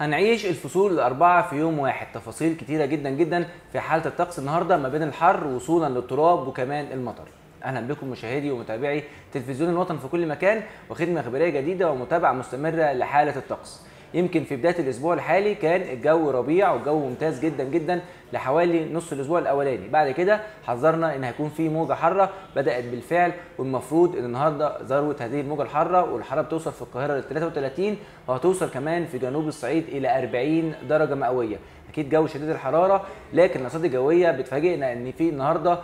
هنعيش الفصول الأربعة في يوم واحد تفاصيل كتيرة جدا جدا في حالة الطقس النهاردة ما بين الحر وصولا للتراب وكمان المطر أهلا بكم مشاهدي ومتابعي تلفزيون الوطن في كل مكان وخدمة خبرية جديدة ومتابعة مستمرة لحالة الطقس يمكن في بدايه الاسبوع الحالي كان الجو ربيع والجو ممتاز جدا جدا لحوالي نص الاسبوع الاولاني بعد كده حذرنا ان هيكون في موجه حاره بدات بالفعل والمفروض ان النهارده ذروه هذه الموجه الحاره والحراره بتوصل في القاهره ل 33 وهتوصل كمان في جنوب الصعيد الى 40 درجه مئويه اكيد جو شديد الحراره لكن الارصاد الجويه بتفاجئنا ان في النهارده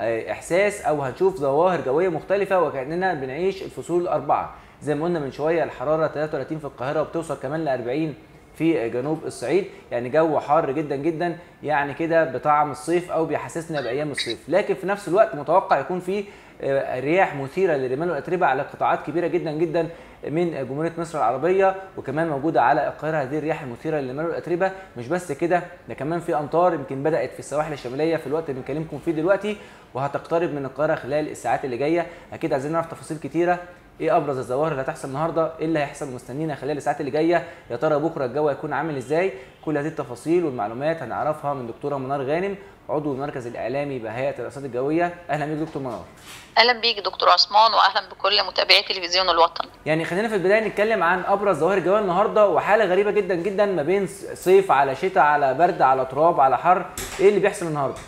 احساس او هنشوف ظواهر جويه مختلفه وكاننا بنعيش الفصول الاربعه زي ما قلنا من شويه الحراره 33 في القاهره وبتوصل كمان ل 40 في جنوب الصعيد يعني جو حار جدا جدا يعني كده بطعم الصيف او بيحسسنا بايام الصيف لكن في نفس الوقت متوقع يكون في رياح مثيره للرمال والاتربه على قطاعات كبيره جدا جدا من جمهوريه مصر العربيه وكمان موجوده على القاهره هذه الرياح المثيره للرمال والاتربه مش بس كده ده كمان في امطار يمكن بدات في السواحل الشماليه في الوقت اللي بنكلمكم فيه دلوقتي وهتقترب من القاهره خلال الساعات اللي جايه اكيد عايزين نعرف تفاصيل كتيره ايه ابرز الظواهر اللي هتحصل النهارده ايه اللي هيحصل مستنينا خلال الساعات اللي جايه يا ترى بكره الجو هيكون عامل ازاي كل هذه التفاصيل والمعلومات هنعرفها من دكتوره منار غانم عضو المركز الاعلامي بهيئه الارصاد الجويه اهلا بيك دكتور منار اهلا بيك دكتور عثمان واهلا بكل متابعي تلفزيون الوطن يعني خلينا في البدايه نتكلم عن ابرز ظواهر الجو النهارده وحاله غريبه جدا جدا ما بين صيف على شتاء على برد على تراب على حر ايه اللي بيحصل النهارده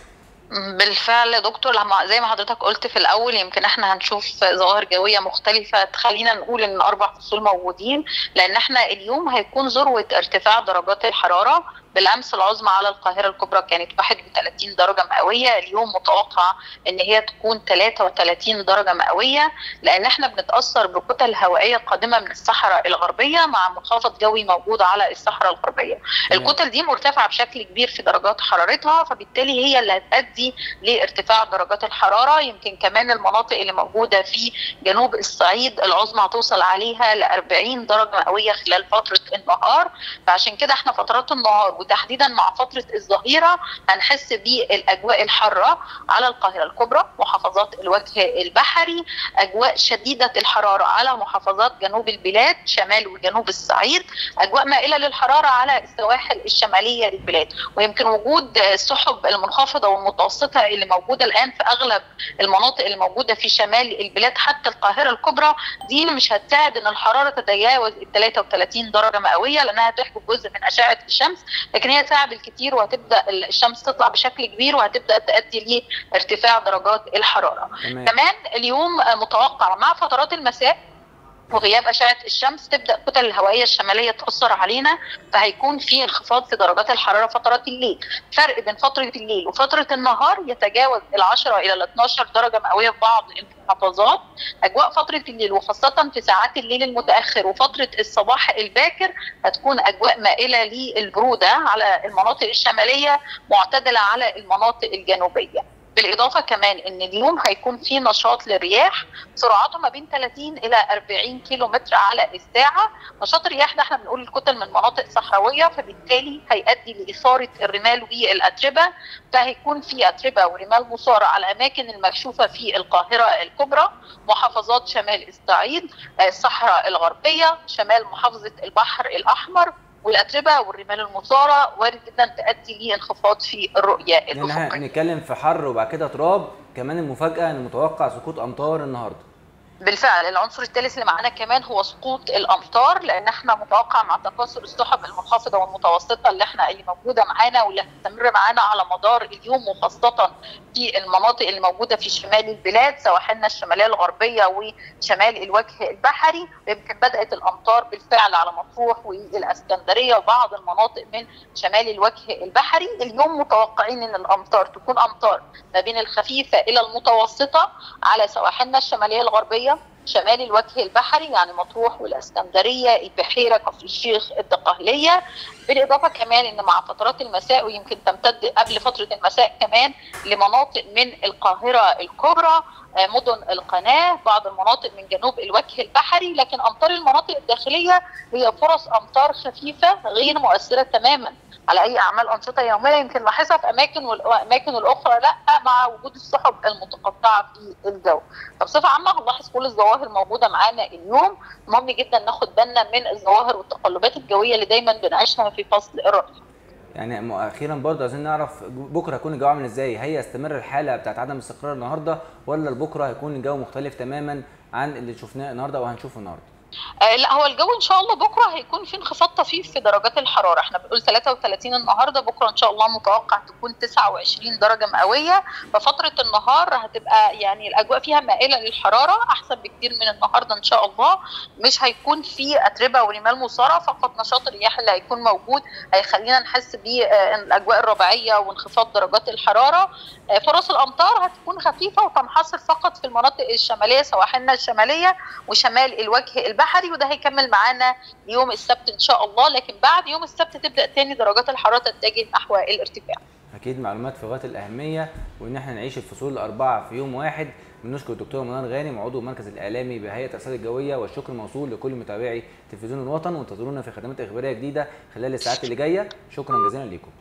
بالفعل يا دكتور لما زي ما حضرتك قلت في الاول يمكن احنا هنشوف ظواهر جويه مختلفه تخلينا نقول ان اربع فصول موجودين لان احنا اليوم هيكون ذروه ارتفاع درجات الحراره بالامس العظمى على القاهره الكبرى كانت 31 درجه مئويه اليوم متوقع ان هي تكون 33 درجه مئويه لان احنا بنتاثر بكتل هوائيه قادمه من الصحراء الغربيه مع منخفض جوي موجود على الصحراء الغربيه الكتل دي مرتفعه بشكل كبير في درجات حرارتها فبالتالي هي اللي هتؤدي لارتفاع درجات الحراره يمكن كمان المناطق اللي موجوده في جنوب الصعيد العظمى هتوصل عليها ل 40 درجه مئويه خلال فتره النهار فعشان كده احنا فترات النهار وتحديدا مع فتره الظهيره هنحس بالاجواء الحاره على القاهره الكبرى محافظات الوجه البحري اجواء شديده الحراره على محافظات جنوب البلاد شمال وجنوب الصعيد اجواء مائله للحراره على السواحل الشماليه للبلاد ويمكن وجود السحب المنخفضه والمتوسطه اللي موجوده الان في اغلب المناطق اللي موجوده في شمال البلاد حتى القاهره الكبرى دي مش هتساعد ان الحراره تتجاوز ال 33 درجه مئويه لانها تحجب جزء من اشعه الشمس لكن هي ساعه بالكثير وهتبدا الشمس تطلع بشكل كبير وهتبدا تؤدي لارتفاع درجات الحراره. تمام. كمان اليوم متوقع مع فترات المساء وغياب اشعه الشمس تبدا الكتل الهوائيه الشماليه تاثر علينا فهيكون في انخفاض في درجات الحراره فترات الليل فرق بين فتره الليل وفتره النهار يتجاوز ال 10 الى ال 12 درجه مئويه في بعض المحافظات اجواء فتره الليل وخاصه في ساعات الليل المتاخر وفتره الصباح الباكر هتكون اجواء مائله للبروده على المناطق الشماليه معتدله على المناطق الجنوبيه بالاضافه كمان ان اليوم هيكون في نشاط للرياح سرعته ما بين 30 الى 40 كيلو متر على الساعه نشاط الرياح ده احنا بنقول الكتل من مناطق صحراويه فبالتالي هيؤدي لاثاره الرمال والاتربه فهيكون في اتربه ورمال مثاره على الاماكن المكشوفه في القاهره الكبرى محافظات شمال الصعيد الصحراء الغربيه شمال محافظه البحر الاحمر والاتربه والرمال المثاره وارد جدا تؤدي لانخفاض في الرؤيه الافقيه. يعني هنتكلم في حر وبعد كده تراب كمان المفاجاه ان متوقع سقوط امطار النهارده. بالفعل العنصر الثالث اللي معانا كمان هو سقوط الامطار لان احنا متوقع مع تكاثر السحب المنخفضه والمتوسطه اللي احنا اللي موجوده معانا واللي هتستمر معانا على مدار اليوم وخاصه في المناطق اللي موجوده في شمال البلاد سواحلنا الشماليه الغربيه وشمال الوجه البحري يمكن بدات الامطار بالفعل على مطروح والاسكندريه وبعض المناطق من شمال الوجه البحري اليوم متوقعين ان الامطار تكون امطار ما بين الخفيفه الى المتوسطه على سواحلنا الشماليه الغربيه شمال الوجه البحري يعني مطروح والاسكندريه البحيره كفر الشيخ الدقهليه بالاضافه كمان ان مع فترات المساء ويمكن تمتد قبل فتره المساء كمان لمناطق من القاهره الكبرى مدن القناه بعض المناطق من جنوب الوجه البحري لكن امطار المناطق الداخليه هي فرص امطار خفيفه غير مؤثره تماما على اي اعمال انشطه يوميه يمكن نلاحظها في اماكن والاماكن الاخرى لا مع وجود السحب المتقطعه في الجو فبصفه عامه هنلاحظ كل الظواهر ظواهر موجوده معانا اليوم مهم جدا ناخد بالنا من الظواهر والتقلبات الجويه اللي دايما بنعيشها في فصل الربيع يعني اخيرا برضه عايزين نعرف بكره هيكون الجو عامل ازاي هي يستمر الحاله بتاعت عدم الاستقرار النهارده ولا بكره هيكون الجو مختلف تماما عن اللي شفناه النهارده وهنشوفه النهارده آه لا هو الجو ان شاء الله بكره هيكون في انخفاض طفيف في درجات الحراره احنا بنقول 33 النهارده بكره ان شاء الله متوقع تكون 29 درجه مئويه ففتره النهار هتبقى يعني الاجواء فيها مائله للحراره احسن بكتير من النهارده ان شاء الله مش هيكون في اتربه ورمال مثاره فقط نشاط الرياح اللي هيكون موجود هيخلينا نحس بالاجواء الربيعيه وانخفاض درجات الحراره آه فرص الامطار هتكون خفيفه وتنحصر فقط في المناطق الشماليه سواحلنا الشماليه وشمال الوجه البحري وده هيكمل معانا يوم السبت ان شاء الله لكن بعد يوم السبت تبدا تاني درجات الحراره تتجه نحو الارتفاع اكيد معلومات في غايه الاهميه وان احنا نعيش الفصول الاربعه في يوم واحد بنشكر الدكتور منار غانم عضو المركز الاعلامي بهيئه الارصاد الجويه والشكر موصول لكل متابعي تلفزيون الوطن وانتظرونا في خدمات اخباريه جديده خلال الساعات اللي جايه شكرا جزيلا لكم